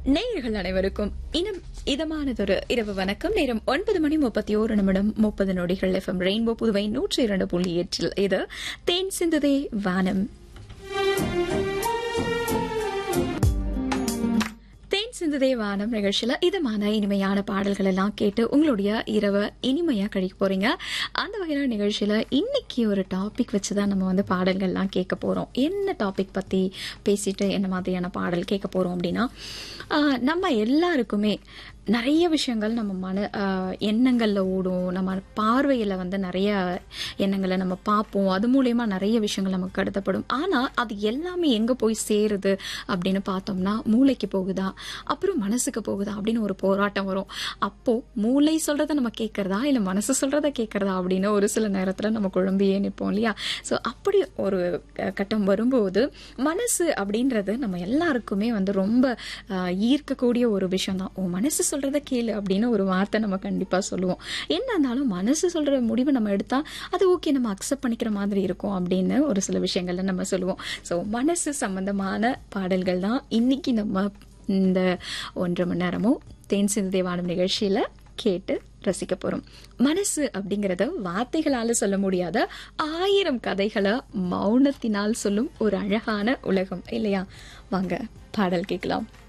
நேயர்கள் அனைவருக்கும் இனம் இதமானதொரு இரவு வணக்கம் நேரம் ஒன்பது மணி முப்பத்தி ஓரு நிமிடம் முப்பது நொடிகள் எஃப்எம் ரெயின்போ புதுவை நூற்றி இரண்டு புள்ளி எட்டில் இது தேன் சிந்ததே வானம் தேன் சிந்ததே வானம் நிகழ்ச்சியில இதமான இனிமையான பாடல்கள் எல்லாம் கேட்டு உங்களுடைய இரவை இனிமையா கழிக்க போறீங்க அந்த வகையான நிகழ்ச்சியில இன்னைக்கு ஒரு டாபிக் வச்சுதான் நம்ம வந்து பாடல்கள்லாம் கேட்க போறோம் என்ன டாபிக் பத்தி பேசிட்டு என்ன மாதிரியான பாடல் கேட்க போறோம் அப்படின்னா ஆஹ், நம்ம எல்லாருக்குமே நிறைய விஷயங்கள் நம்ம மன ஆஹ், எண்ணங்கள்ல ஓடும் நம்ம பார்வையில வந்து நிறைய எண்ணங்களை நம்ம பார்ப்போம் அது மூலயமா நிறைய விஷயங்கள் நமக்கு கடத்தப்படும் ஆனா அது எல்லாமே எங்க போய் சேருது அப்படின்னு பார்த்தோம்னா மூளைக்கு போகுதா அப்புறம் மனசுக்கு போகுதா அப்படின்னு ஒரு போராட்டம் வரும் அப்போ மூளை சொல்றத நம்ம கேட்கறதா இல்ல மனசு சொல்றத கேட்கறதா அப்படின்னு ஒரு சில நேரத்துல நம்ம குழம்பியே நிற்போம் இல்லையா ஸோ அப்படி ஒரு அஹ், கட்டம் வரும்போது மனசு அப்படின்றது நம்ம எல்லாருக்குமே வந்து ரொம்ப ஆஹ், ஈர்க்கக்கூடிய ஒரு விஷயம் தான் ஓ மனசு சொல்றத கேளு அப்படின்னு ஒரு வார்த்தை நம்ம கண்டிப்பா சொல்லுவோம் என்ன இருந்தாலும் மனசு சொல்ற முடிவு நம்ம எடுத்தா அது ஓகே நம்ம அக்செப்ட் பண்ணிக்கிற மாதிரி இருக்கும் அப்படின்னு ஒரு சில விஷயங்கள்ல நம்ம சொல்லுவோம் ஸோ மனசு சம்பந்தமான பாடல்கள் தான் இன்னைக்கு நம்ம இந்த ஒன்றரை மணி நேரமும் தேன் சிந்து தேவானம் நிகழ்ச்சியில கேட்டு ரசிக்க போறோம் மனசு அப்படிங்கறத வார்த்தைகளால சொல்ல முடியாத ஆயிரம் கதைகளை மௌனத்தினால் சொல்லும் ஒரு அழகான உலகம் இல்லையா வாங்க பாடல் கேட்கலாம்